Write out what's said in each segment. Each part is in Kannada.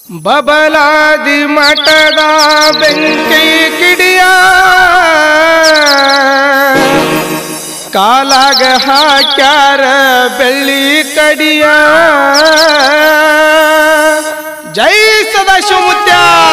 ಬಬಲಾದಿ ಮಠದ ಬೆಂಕಿ ಕಿಡಿಯ ಕಾಲಾಗ ಹಾಕ್ಯಾರ ಬೆಳ್ಳಿ ಕಡಿಯ ಜೈ ಸದಾಶಿವಮುತ್ಯ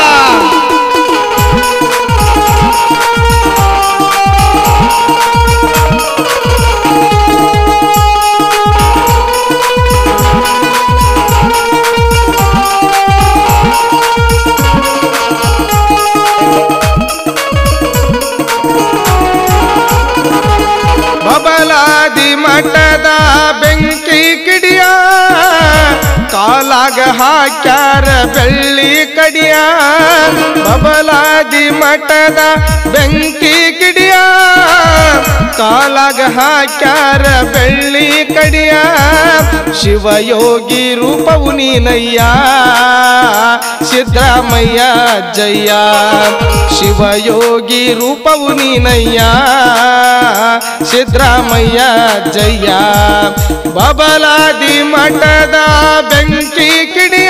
ಬಬಲಾದಿ ಮಠದ ಬೆಂಕಿ ಕಿಡಿಯ ಕಾಲಾಗ ಹಾಕ್ಯಾರ ಬೆಳ್ಳಿ ಕಡಿಯ ಬಬಲಾದಿ ಮಠದ ಬೆಂಕಿ ಕಿಡಿಯ ಕಾಲಾಗ ಹಾಕ್ಯಾರ ಬೆಳ್ಳಿ ಕಡಿಯ ಶಿವಯೋಗಿ ರೂಪವು ನೀನಯ್ಯ ಸಿದ್ದರಾಮಯ್ಯ ಜಯ ಶಿವಯೋಗಿ ರೂಪವು ನೀನಯ್ಯ ಸಿದ್ದರಾಮಯ್ಯ ಜಯ ಬಬಲಾದಿ ಮಠದ ಬೆಂಕಿ ಕಿಡಿಯ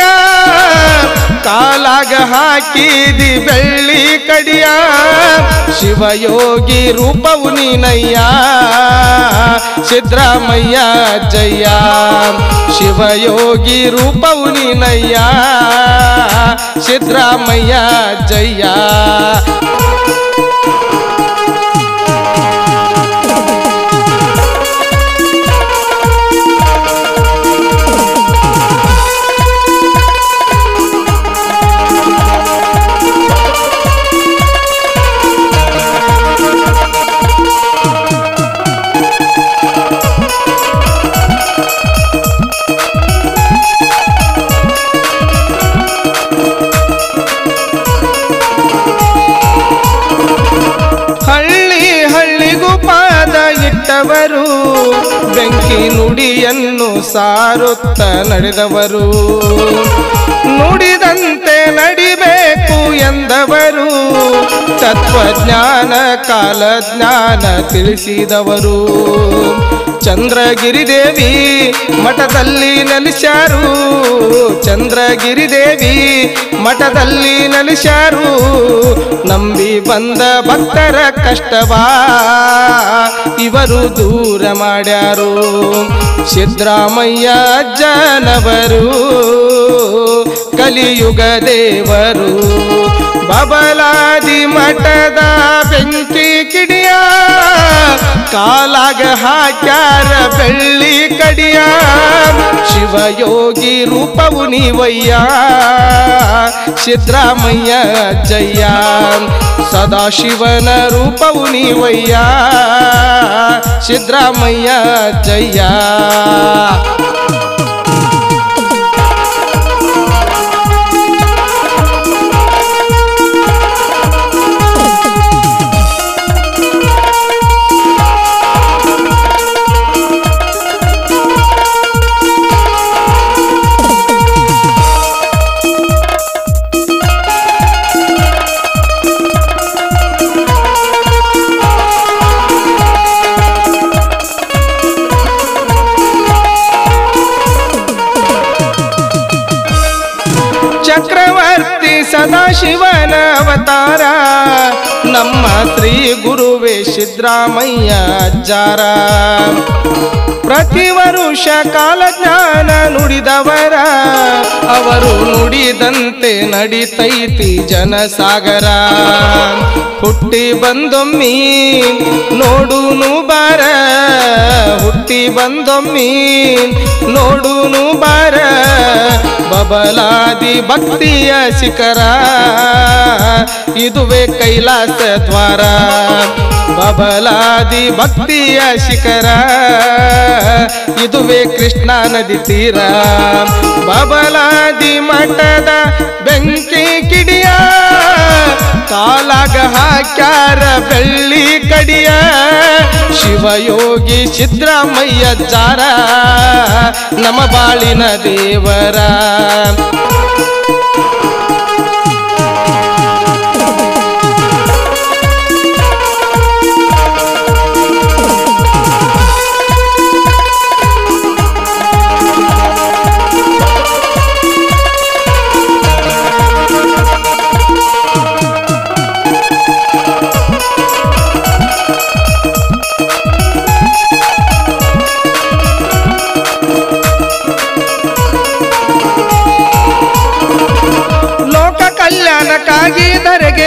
ಕಾಲಾಗ ಹಾಕಿದಿ ಬೆಳ್ಳಿ ಕಡಿಯ ಶಿವಯೋಗಿ ರೂಪವು ನೀನಯ್ಯ ಸಿದ್ದರಾಮಯ್ಯ ಜಯ ಶಿವಯೋಗಿ ರೂಪವು ನೀನಯ್ಯ ಸಿದ್ದರಾಮಯ್ಯ ಜಯ ಹಳ್ಳಿ ಹಳ್ಳಿಗೂ ಪಾದ ಇಟ್ಟವರು ಬೆಂಕಿ ನುಡಿಯನ್ನು ಸಾರುತ್ತ ನಡೆದವರು ನುಡಿದಂತೆ ನಡಿಬೇಕು ಎಂದವರು ತತ್ವಜ್ಞಾನ ಕಾಲಜ್ಞಾನ ತಿಳಿಸಿದವರು ಚಂದ್ರಗಿರಿ ದೇವಿ ಮಠದಲ್ಲಿ ನೆಲೆಸ್ಯಾರು ಚಂದ್ರಗಿರಿ ದೇವಿ ಮಠದಲ್ಲಿ ನೆಲೆಸ್ಯಾರು ನಂಬಿ ಬಂದ ಭಕ್ತರ ಕಷ್ಟವಾ ಇವರು ದೂರ ಮಾಡ್ಯಾರು ಸಿದ್ದರಾಮಯ್ಯ ಅಜ್ಜನವರು ಕಲಿಯುಗ ದೇವರು ಬಬಲಾದಿ ಮಠದ ಬೆಂಕಿ ಕಿಡಿಯ ಕಾಲಾಗ ಹಾಕ್ಯಾರ ಬೆಳ್ಳಿ ಕಡಿಯ ಶಿವಯೋಗಿ ರೂಪವು ನೀವಯ್ಯ ಸಿದ್ದರಾಮಯ್ಯ ಜಯ ಸದಾಶಿವನ ರೂಪವು ನೀವಯ್ಯ ಸಿದ್ದರಾಮಯ್ಯ ಜಯ ಚಕ್ರವರ್ತಿ ಸದಾಶಿವನ ಅವತಾರ ನಮ್ಮ ಶ್ರೀ ಗುರುವೇ ಸಿದ್ದರಾಮಯ್ಯ ಅಜ್ಜಾರ ಪ್ರತಿ ವರುಷ ಕಾಲಜ್ಞಾನ ನುಡಿದವರ ಅವರು ನುಡಿದಂತೆ ನಡಿತೈತಿ ಜನಸಾಗರ ಹುಟ್ಟಿ ಬಂದೊಮ್ಮಿ ನೋಡುನು ಬಾರ ಹುಟ್ಟಿ ಬಂದೊಮ್ಮಿ ನೋಡುನು ಬಾರ ಬಬಲಾದಿ ಭಕ್ತಿಯ ಶಿಖರ ಇದುವೇ ಕೈಲಾಸ ದ್ವಾರ ಬಬಲಾದಿ ಭಕ್ತಿಯ ಶಿಖರ ಇದುವೇ ಕೃಷ್ಣ ನದಿ ತೀರ ಬಬಲಾದಿ ಮಠದ ಬೆಂಕಿ ಕಿಡಿಯ ಕಾಲಾಗ ಹಾಕ್ಯಾರ ಬೆಳ್ಳಿ ಕಡಿಯ ಶಿವಯೋಗಿ ಸಿದ್ದರಾಮಯ್ಯ ಜಾರ ನಮ್ಮ ಬಾಳಿನ ದೇವರ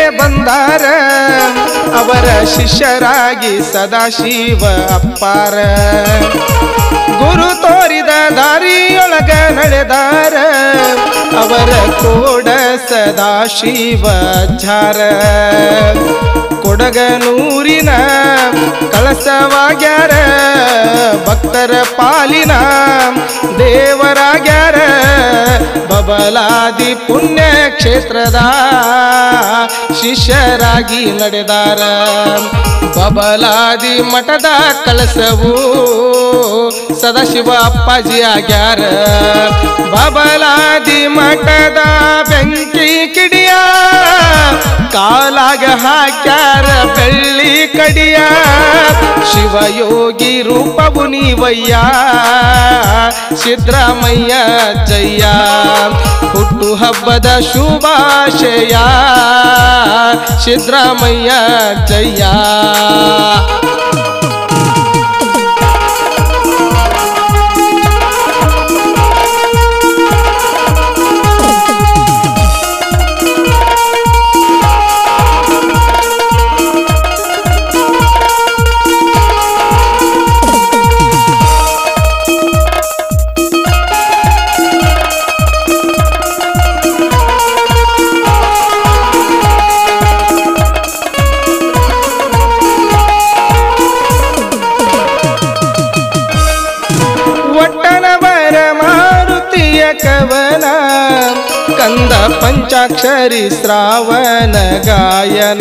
ಬಂದಾರ ಅವರ ಶಿಷ್ಯರಾಗಿ ಸದಾಶಿವ ಅಪ್ಪಾರ ಗುರು ತೋರಿದ ದಾರಿಯೊಳಗ ನಡೆದಾರ ಅವರ ಕೋಡ ಸದಾಶಿವ ಝಾರ ಕೊಡಗನೂರಿನ ಕಳಸವಾಗ್ಯಾರ ಭಕ್ತರ ಪಾಲಿನ ದೇವರಾಗ್ಯಾರ ಬಬಲಾದಿ ಪುಣ್ಯ ಕ್ಷೇತ್ರದ ಶಿಷ್ಯರಾಗಿ ನಡೆದಾರ ಬಬಲಾದಿ ಮಠದ ಕಳಸವು ಸದಾಶಿವ ಅಪ್ಪಾಜಿ ಆಗ್ಯಾರ ಬಬಲಾದಿ ಮಠದ ಬೆಂಕಿ ಕಿಡಿಯ ಕಾಲಾಗ ಹಾಕ್ಯಾರ ಬೆಳ್ಳಿ ಕಡಿಯ ಶಿವಯೋಗಿ ರೂಪವು ನೀವಯ್ಯ ಸಿದ್ರಾಮಯ್ಯ ಜಯ್ಯ ಹುಟ್ಟು ಹಬ್ಬದ ಶುಭಾಶಯ ಸಿದ್ರಾಮಯ್ಯ ಜಯ್ಯ ಒಟ್ಟನವರ ಮಾರುತಿಯ ಕವನ ಕಂದ ಪಂಚಾಕ್ಷರಿ ಶ್ರಾವಣ ಗಾಯನ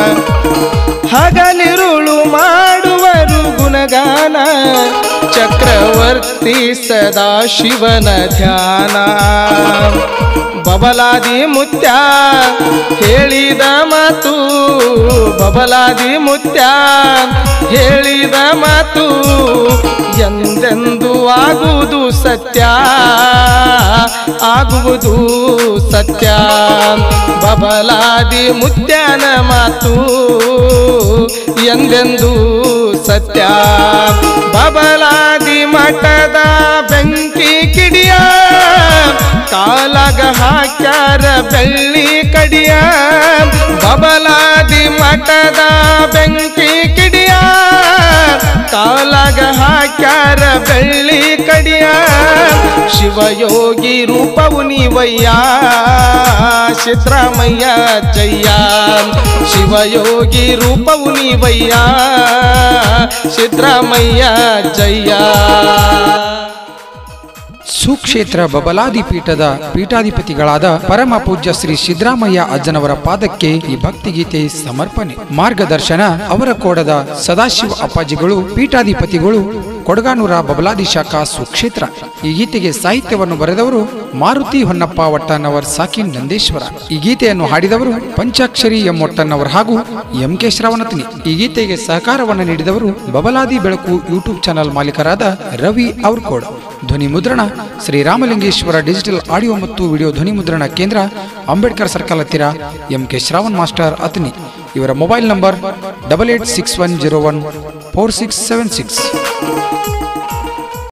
ಹಗಲಿರುಳು ಮಾಡುವರು ಗುಣಗಾನ ಚಕ್ರವರ್ತಿ ಸದಾಶಿವನ ಧ್ಯಾನ ಬಬಲಾದಿ ಮುತ್ಯ ಹೇಳಿದ ಮಾತು ಬಬಲಾದಿ ಮುತ್ಯ ಹೇಳಿದ ಮಾತು ಎಂದೆಂದು ಆಗುವುದು ಸತ್ಯ ಆಗುವುದು ಸತ್ಯ ಬಬಲಾದಿ ಮುತ್ಯನ ಮಾತು ಎಂದೆಂದು ಸತ್ಯ ಬಬಲಾದಿ ಮಠದ ಬೆಂಕಿ ಕಿಡಿಯ ಕಾಲಾಗ ಹಾಕ್ಯಾರ ಬೆಳ್ಳಿ ಕಡಿಯ ಬಬಲಾದಿ ಮಠದ ಬೆಂಕಿ ಕಿಡಿಯ ಕಾಲಾಗ ಹಾಕ್ಯಾರ ಬೆಳ್ಳಿ ಕಡಿಯ ಶಿವಯೋಗಿ ರೂಪವು ನೀವಯ್ಯ ಸಿದ್ರಾಮಯ್ಯ ಜಯ್ಯ ಶಿವಯೋಗಿ ರೂಪವು ನೀವಯ್ಯ ಸಿದ್ರಾಮಯ್ಯ ಜಯ್ಯ ಸುಕ್ಷೇತ್ರ ಬಬಲಾದಿ ಪೀಠದ ಪೀಠಾಧಿಪತಿಗಳಾದ ಪರಮ ಪೂಜ್ಯ ಶ್ರೀ ಸಿದ್ದರಾಮಯ್ಯ ಅಜ್ಜನವರ ಪಾದಕ್ಕೆ ಈ ಭಕ್ತಿಗೀತೆ ಸಮರ್ಪಣೆ ಮಾರ್ಗದರ್ಶನ ಅವರ ಕೋಡದ ಸದಾಶಿವ ಅಪ್ಪಾಜಿಗಳು ಪೀಠಾಧಿಪತಿಗಳು ಕೊಡಗಾನೂರ ಬಬಲಾದಿ ಶಾಖಾ ಸುಕ್ಷೇತ್ರ ಈ ಗೀತೆಗೆ ಸಾಹಿತ್ಯವನ್ನು ಬರೆದವರು ಮಾರುತಿ ಹೊನ್ನಪ್ಪ ಒಟ್ಟನ್ನವರ್ ಸಾಕಿನ್ ನಂದೇಶ್ವರ ಈ ಗೀತೆಯನ್ನು ಹಾಡಿದವರು ಪಂಚಾಕ್ಷರಿ ಎಂ ಒಟ್ಟನ್ನವರ್ ಹಾಗೂ ಎಂ ಕೆ ಶ್ರವಣತ್ನಿ ಈ ಗೀತೆಗೆ ಸಹಕಾರವನ್ನು ನೀಡಿದವರು ಬಬಲಾದಿ ಬೆಳಕು ಯೂಟ್ಯೂಬ್ ಚಾನೆಲ್ ಮಾಲೀಕರಾದ ರವಿ ಔರ್ಕೋಡ್ ಧ್ವನಿ ಮುದ್ರಣ ಶ್ರೀರಾಮಲಿಂಗೇಶ್ವರ ಡಿಜಿಟಲ್ ಆಡಿಯೋ ಮತ್ತು ವಿಡಿಯೋ ಧ್ವನಿ ಮುದ್ರಣ ಕೇಂದ್ರ ಅಂಬೇಡ್ಕರ್ ಸರ್ಕಲ್ ಹತ್ತಿರ M K Shravan master Athni ಇವರ mobile number double eight six one zero one four six seven six